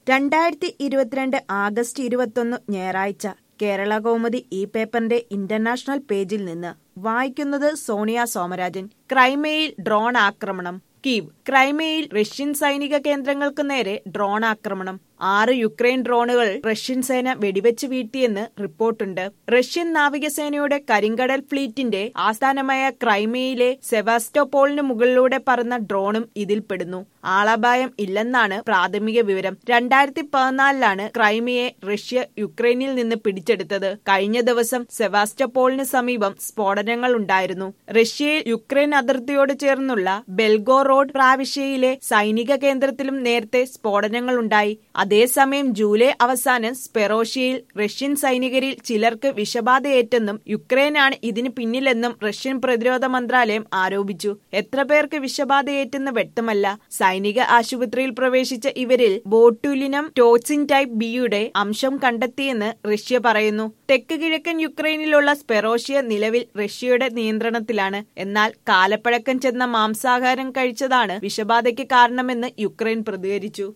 രണ്ടായിരത്തി ഇരുപത്തിരണ്ട് ആഗസ്റ്റ് ഇരുപത്തൊന്ന് ഞായറാഴ്ച കേരള കൗമുദി ഈ പേപ്പറിന്റെ ഇന്റർനാഷണൽ പേജിൽ നിന്ന് വായിക്കുന്നത് സോണിയ സോമരാജൻ ക്രൈമയിൽ ഡ്രോൺ ആക്രമണം കീവ് ക്രൈമയിൽ റഷ്യൻ സൈനിക കേന്ദ്രങ്ങൾക്ക് നേരെ ഡ്രോൺ ആക്രമണം ആറ് യുക്രൈൻ ഡ്രോണുകൾ റഷ്യൻ സേന വെടിവെച്ച് വീഴ്ത്തിയെന്ന് റിപ്പോർട്ടുണ്ട് റഷ്യൻ നാവികസേനയുടെ കരിങ്കടൽ ഫ്ലീറ്റിന്റെ ആസ്ഥാനമായ ക്രൈമയിലെ സെവാസ്റ്റോപോളിന് മുകളിലൂടെ പറന്ന ഡ്രോണും ഇതിൽപ്പെടുന്നു ആളപായം ഇല്ലെന്നാണ് പ്രാഥമിക വിവരം രണ്ടായിരത്തി പതിനാലിലാണ് ക്രൈമിയെ റഷ്യ യുക്രൈനിൽ നിന്ന് പിടിച്ചെടുത്തത് കഴിഞ്ഞ ദിവസം സെവാസ്റ്റോപോളിന് സമീപം സ്ഫോടനങ്ങൾ ഉണ്ടായിരുന്നു റഷ്യയിൽ യുക്രൈൻ അതിർത്തിയോട് ചേർന്നുള്ള ബെൽഗോറോഡ് പ്രാവിശ്യയിലെ സൈനിക കേന്ദ്രത്തിലും നേരത്തെ സ്ഫോടനങ്ങൾ ഉണ്ടായി അതേസമയം ജൂലൈ അവസാനം സ്പെറോഷ്യയിൽ റഷ്യൻ സൈനികരിൽ ചിലർക്ക് വിഷബാധയേറ്റെന്നും യുക്രൈനാണ് ഇതിന് പിന്നിലെന്നും റഷ്യൻ പ്രതിരോധ മന്ത്രാലയം ആരോപിച്ചു എത്ര പേർക്ക് വിഷബാധയേറ്റെന്ന് വ്യക്തമല്ല സൈനിക ആശുപത്രിയിൽ പ്രവേശിച്ച ഇവരിൽ ബോട്ടുലിനം ടോക്സിൻ ടൈപ്പ് ബിയുടെ അംശം കണ്ടെത്തിയെന്ന് റഷ്യ പറയുന്നു തെക്ക് കിഴക്കൻ യുക്രൈനിലുള്ള സ്പെറോഷ്യ നിലവിൽ റഷ്യയുടെ നിയന്ത്രണത്തിലാണ് എന്നാൽ കാലപ്പഴക്കം ചെന്ന മാംസാഹാരം കഴിച്ചതാണ് വിഷബാധയ്ക്ക് കാരണമെന്ന് യുക്രൈൻ പ്രതികരിച്ചു